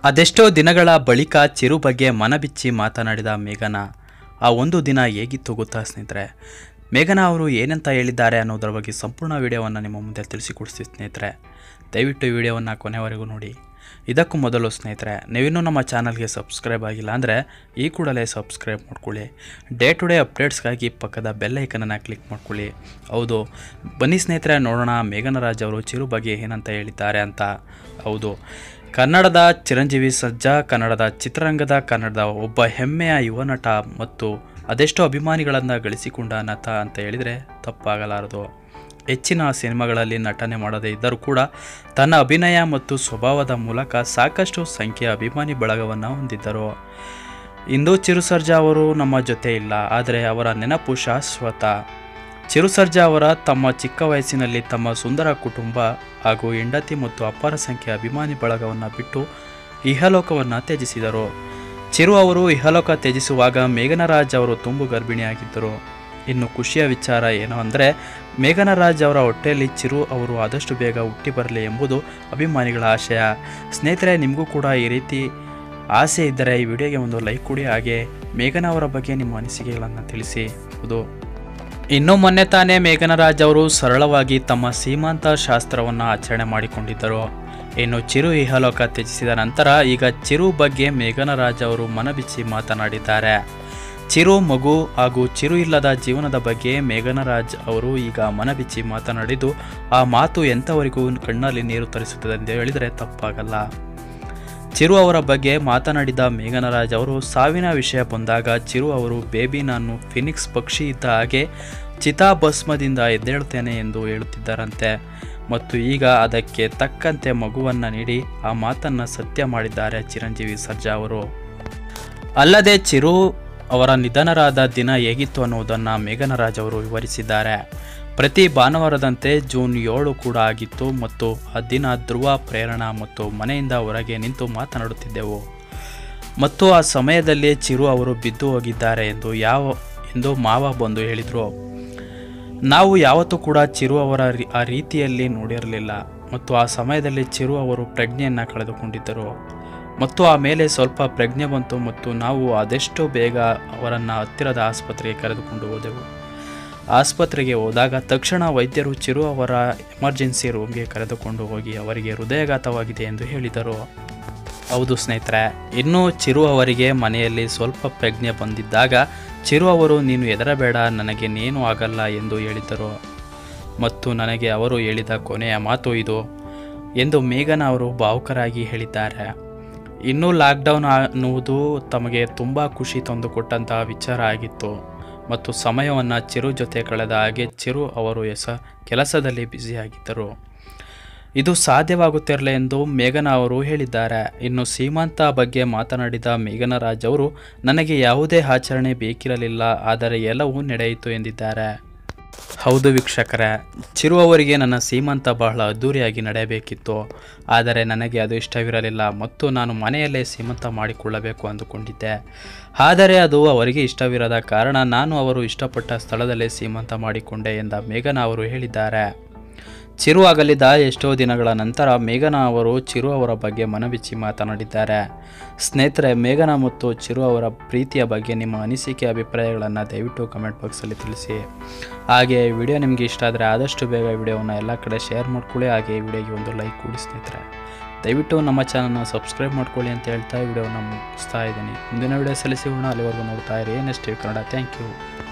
ಅದೆಷ್ಟೋ ದಿನಗಳ ಬಳಿಕ ಚಿರು ಬಗ್ಗೆ ಮನಬಿಚ್ಚಿ ಮಾತನಾಡಿದ ಮೇಘನ ಆ ಒಂದು ದಿನ ಹೇಗಿತ್ತು ಗೊತ್ತಾ ಸ್ನೇಹಿತರೆ ಮೇಘನ ಅವರು ಏನಂತ ಹೇಳಿದ್ದಾರೆ ಅನ್ನೋದರ ಬಗ್ಗೆ ಸಂಪೂರ್ಣ ವಿಡಿಯೋವನ್ನು ನಿಮ್ಮ ಮುಂದೆ ತಿಳಿಸಿಕೊಡ್ತೀವಿ ಸ್ನೇಹಿತರೆ ದಯವಿಟ್ಟು ಈ ವಿಡಿಯೋವನ್ನು ಕೊನೆವರೆಗೂ ನೋಡಿ ಇದಕ್ಕೂ ಮೊದಲು ಸ್ನೇಹಿತರೆ ನೀವಿನ್ನೂ ನಮ್ಮ ಚಾನಲ್ಗೆ ಸಬ್ಸ್ಕ್ರೈಬ್ ಆಗಿಲ್ಲ ಅಂದರೆ ಈ ಕೂಡಲೇ ಸಬ್ಸ್ಕ್ರೈಬ್ ಮಾಡ್ಕೊಳ್ಳಿ ಡೇ ಟು ಡೇ ಅಪ್ಡೇಟ್ಸ್ಗಾಗಿ ಪಕ್ಕದ ಬೆಲ್ ಐಕನನ್ನು ಕ್ಲಿಕ್ ಮಾಡ್ಕೊಳ್ಳಿ ಹೌದು ಬನ್ನಿ ಸ್ನೇಹಿತರೆ ನೋಡೋಣ ಮೇಘನ ರಾಜ್ ಅವರು ಚಿರು ಬಗ್ಗೆ ಏನಂತ ಹೇಳಿದ್ದಾರೆ ಅಂತ ಹೌದು ಕನ್ನಡದ ಚಿರಂಜೀವಿ ಸರ್ಜಾ ಕನ್ನಡದ ಚಿತ್ರರಂಗದ ಕನ್ನಡದ ಒಬ್ಬ ಹೆಮ್ಮೆಯ ಯುವ ನಟ ಮತ್ತು ಅದೆಷ್ಟೋ ಅಭಿಮಾನಿಗಳನ್ನು ಗಳಿಸಿಕೊಂಡ ನಟ ಅಂತ ಹೇಳಿದರೆ ತಪ್ಪಾಗಲಾರದು ಹೆಚ್ಚಿನ ಸಿನಿಮಾಗಳಲ್ಲಿ ನಟನೆ ಮಾಡದೇ ಇದ್ದರೂ ಕೂಡ ತನ್ನ ಅಭಿನಯ ಮತ್ತು ಸ್ವಭಾವದ ಮೂಲಕ ಸಾಕಷ್ಟು ಸಂಖ್ಯೆಯ ಅಭಿಮಾನಿ ಬಳಗವನ್ನು ಹೊಂದಿದ್ದರು ಇಂದು ಚಿರು ಸರ್ಜಾ ಅವರು ನಮ್ಮ ಜೊತೆ ಇಲ್ಲ ಆದರೆ ಅವರ ನೆನಪು ಶಾಶ್ವತ ಚಿರು ಸರ್ಜಾ ಅವರ ತಮ್ಮ ಚಿಕ್ಕ ವಯಸ್ಸಿನಲ್ಲಿ ತಮ್ಮ ಸುಂದರ ಕುಟುಂಬ ಹಾಗೂ ಹೆಂಡತಿ ಮತ್ತು ಅಪಾರ ಸಂಖ್ಯೆಯ ಅಭಿಮಾನಿ ಬಳಗವನ್ನು ಬಿಟ್ಟು ಇಹಲೋಕವನ್ನು ತ್ಯಜಿಸಿದರು ಚಿರು ಅವರು ಇಹಲೋಕ ತ್ಯಜಿಸುವಾಗ ಮೇಘನರಾಜ್ ಅವರು ತುಂಬು ಗರ್ಭಿಣಿಯಾಗಿದ್ದರು ಇನ್ನು ಖುಷಿಯ ವಿಚಾರ ಏನು ಅಂದರೆ ಮೇಘನರಾಜ್ ಅವರ ಹೊಟ್ಟೆಯಲ್ಲಿ ಚಿರು ಅವರು ಆದಷ್ಟು ಬೇಗ ಹುಟ್ಟಿ ಬರಲಿ ಎಂಬುದು ಅಭಿಮಾನಿಗಳ ಆಶಯ ಸ್ನೇಹಿತರೆ ನಿಮಗೂ ಕೂಡ ಈ ರೀತಿ ಆಸೆ ಇದ್ದರೆ ಈ ವಿಡಿಯೋಗೆ ಒಂದು ಲೈಕ್ ಕೊಡಿ ಹಾಗೆ ಮೇಘನ ಅವರ ಬಗ್ಗೆ ನಿಮ್ಮ ಅನಿಸಿಕೆಗಳನ್ನು ತಿಳಿಸಿ ಹೌದು ಇನ್ನು ಮೊನ್ನೆ ತಾನೇ ಮೇಘನರಾಜ್ ಅವರು ಸರಳವಾಗಿ ತಮ್ಮ ಸೀಮಾಂತ ಶಾಸ್ತ್ರವನ್ನು ಆಚರಣೆ ಮಾಡಿಕೊಂಡಿದ್ದರು ಇನ್ನು ಚಿರು ಇಹಲೋಕ ತ್ಯಜಿಸಿದ ನಂತರ ಈಗ ಚಿರು ಬಗ್ಗೆ ಮೇಘನರಾಜ್ ಅವರು ಮನಬಿಚ್ಚಿ ಮಾತನಾಡಿದ್ದಾರೆ ಚಿರು ಮಗು ಹಾಗೂ ಚಿರು ಇಲ್ಲದ ಜೀವನದ ಬಗ್ಗೆ ಮೇಘನರಾಜ್ ಅವರು ಈಗ ಮನಬಿಚ್ಚಿ ಮಾತನಾಡಿದ್ದು ಆ ಮಾತು ಎಂಥವರಿಗೂ ಕಣ್ಣಲ್ಲಿ ನೀರು ತರಿಸುತ್ತದೆ ಎಂದು ಹೇಳಿದರೆ ತಪ್ಪಾಗಲ್ಲ ಚಿರು ಅವರ ಬಗ್ಗೆ ಮಾತನಾಡಿದ ಮೇಘನರಾಜ್ ಅವರು ಸಾವಿನ ವಿಷಯ ಬಂದಾಗ ಚಿರು ಅವರು ಬೇಬಿ ನಾನು ಫಿನಿಕ್ಸ್ ಪಕ್ಷಿ ಇದ್ದ ಹಾಗೆ ಚಿತಾಭಸ್ಮದಿಂದ ಎದ್ದೇಳುತ್ತೇನೆ ಎಂದು ಹೇಳುತ್ತಿದ್ದಾರಂತೆ ಮತ್ತು ಈಗ ಅದಕ್ಕೆ ತಕ್ಕಂತೆ ಮಗುವನ್ನು ನೀಡಿ ಆ ಮಾತನ್ನು ಸತ್ಯ ಮಾಡಿದ್ದಾರೆ ಚಿರಂಜೀವಿ ಸರ್ಜಾ ಅವರು ಅಲ್ಲದೆ ಚಿರು ಅವರ ನಿಧನರಾದ ದಿನ ಹೇಗಿತ್ತು ಅನ್ನುವುದನ್ನು ಮೇಘನರಾಜ್ ಅವರು ವಿವರಿಸಿದ್ದಾರೆ ಪ್ರತಿ ಭಾನುವಾರದಂತೆ ಜೂನ್ ಏಳು ಕೂಡ ಆಗಿತ್ತು ಮತ್ತು ಆ ದಿನ ಧ್ರುವ ಪ್ರೇರಣಾ ಮತ್ತು ಮನೆಯಿಂದ ಹೊರಗೆ ನಿಂತು ಮಾತನಾಡುತ್ತಿದ್ದೆವು ಮತ್ತು ಆ ಸಮಯದಲ್ಲಿ ಚಿರು ಅವರು ಬಿದ್ದು ಹೋಗಿದ್ದಾರೆ ಎಂದು ಯಾವ ಎಂದು ಮಾವ ಬಂದು ಹೇಳಿದರು ನಾವು ಯಾವತ್ತೂ ಕೂಡ ಚಿರು ಅವರ ರಿ- ಆ ರೀತಿಯಲ್ಲಿ ನೋಡಿರಲಿಲ್ಲ ಮತ್ತು ಆ ಸಮಯದಲ್ಲಿ ಚಿರು ಅವರು ಪ್ರಜ್ಞೆಯನ್ನು ಕಳೆದುಕೊಂಡಿದ್ದರು ಮತ್ತು ಆಮೇಲೆ ಸ್ವಲ್ಪ ಪ್ರಜ್ಞೆ ಬಂತು ಮತ್ತು ನಾವು ಆದಷ್ಟು ಬೇಗ ಅವರನ್ನು ಹತ್ತಿರದ ಆಸ್ಪತ್ರೆಗೆ ಕರೆದುಕೊಂಡು ಹೋದೆವು ಆಸ್ಪತ್ರೆಗೆ ಹೋದಾಗ ತಕ್ಷಣ ವೈದ್ಯರು ಚಿರು ಅವರ ಎಮರ್ಜೆನ್ಸಿ ರೂಮ್ಗೆ ಕರೆದುಕೊಂಡು ಹೋಗಿ ಅವರಿಗೆ ಹೃದಯಘಾತವಾಗಿದೆ ಎಂದು ಹೇಳಿದರು ಹೌದು ಸ್ನೇಹಿತರೆ ಇನ್ನು ಚಿರು ಅವರಿಗೆ ಮನೆಯಲ್ಲಿ ಸ್ವಲ್ಪ ಪ್ರಜ್ಞೆ ಬಂದಿದ್ದಾಗ ಚಿರು ಅವರು ನೀನು ಹೆದರಬೇಡ ನನಗೆ ನೇನು ಆಗಲ್ಲ ಎಂದು ಹೇಳಿದ್ದರು ಮತ್ತು ನನಗೆ ಅವರು ಹೇಳಿದ ಕೊನೆಯ ಮಾತು ಇದು ಎಂದು ಮೇಘನ ಅವರು ಭಾವುಕರಾಗಿ ಹೇಳಿದ್ದಾರೆ ಇನ್ನು ಲಾಕ್ಡೌನ್ ಅನ್ನುವುದು ತಮಗೆ ತುಂಬ ಖುಷಿ ತಂದುಕೊಟ್ಟಂತಹ ವಿಚಾರ ಆಗಿತ್ತು ಮತ್ತು ಸಮಯವನ್ನು ಚಿರು ಜೊತೆ ಕಳೆದ ಹಾಗೆ ಚಿರು ಅವರು ಎಸ ಕೆಲಸದಲ್ಲಿ ಬ್ಯುಸಿಯಾಗಿದ್ದರು ಇದು ಸಾಧ್ಯವಾಗುತ್ತಿರಲಿಲ್ಲ ಎಂದು ಮೇಘನ ಅವರು ಹೇಳಿದ್ದಾರೆ ಇನ್ನು ಸೀಮಾಂತ ಬಗ್ಗೆ ಮಾತನಾಡಿದ ಮೇಘನರಾಜ್ ಅವರು ನನಗೆ ಯಾವುದೇ ಆಚರಣೆ ಬೇಕಿರಲಿಲ್ಲ ಆದರೆ ಎಲ್ಲವೂ ನಡೆಯಿತು ಎಂದಿದ್ದಾರೆ ಹೌದು ವೀಕ್ಷಕರೇ ಚಿರು ಅವರಿಗೆ ನನ್ನ ಸೀಮಂತ ಬಹಳ ಅದ್ಧೂರಿಯಾಗಿ ನಡೆಯಬೇಕಿತ್ತು ಆದರೆ ನನಗೆ ಅದು ಇಷ್ಟವಿರಲಿಲ್ಲ ಮತ್ತು ನಾನು ಮನೆಯಲ್ಲೇ ಸೀಮಂತ ಮಾಡಿಕೊಳ್ಳಬೇಕು ಅಂದುಕೊಂಡಿದ್ದೆ ಆದರೆ ಅದು ಅವರಿಗೆ ಇಷ್ಟವಿರದ ಕಾರಣ ನಾನು ಅವರು ಇಷ್ಟಪಟ್ಟ ಸ್ಥಳದಲ್ಲೇ ಸೀಮಂತ ಮಾಡಿಕೊಂಡೆ ಎಂದ ಮೇಘನ ಅವರು ಹೇಳಿದ್ದಾರೆ ಚಿರು ಆಗಲಿದ್ದ ಎಷ್ಟೋ ದಿನಗಳ ನಂತರ ಮೇಘನ ಅವರು ಚಿರು ಅವರ ಬಗ್ಗೆ ಮನಬಿಚ್ಚಿ ಮಾತನಾಡಿದ್ದಾರೆ ಸ್ನೇಹಿತರೆ ಮೇಘನ ಮತ್ತು ಚಿರು ಅವರ ಪ್ರೀತಿಯ ಬಗ್ಗೆ ನಿಮ್ಮ ಅನಿಸಿಕೆ ಅಭಿಪ್ರಾಯಗಳನ್ನು ದಯವಿಟ್ಟು ಕಮೆಂಟ್ ಬಾಕ್ಸಲ್ಲಿ ತಿಳಿಸಿ ಹಾಗೆ ಈ ವಿಡಿಯೋ ನಿಮಗೆ ಇಷ್ಟ ಆದರೆ ಆದಷ್ಟು ಬೇಗ ಈ ವಿಡಿಯೋವನ್ನು ಎಲ್ಲ ಕಡೆ ಶೇರ್ ಮಾಡ್ಕೊಳ್ಳಿ ಹಾಗೆ ಈ ವಿಡಿಯೋಗೆ ಒಂದು ಲೈಕ್ ಕೊಡಿ ಸ್ನೇಹಿತರೆ ದಯವಿಟ್ಟು ನಮ್ಮ ಚಾನಲ್ನ ಸಬ್ಸ್ಕ್ರೈಬ್ ಮಾಡ್ಕೊಳ್ಳಿ ಅಂತ ಹೇಳ್ತಾ ಈ ವಿಡಿಯೋನ ಮುಗಿಸ್ತಾ ಇದ್ದೀನಿ ಮುಂದಿನ ವಿಡಿಯೋ ಸಿಗೋಣ ಅಲ್ಲಿವರೆಗೂ ನೋಡ್ತಾ ಇರಿ ನೆಕ್ಸ್ಟ್ ಕನ್ನಡ ಥ್ಯಾಂಕ್ ಯು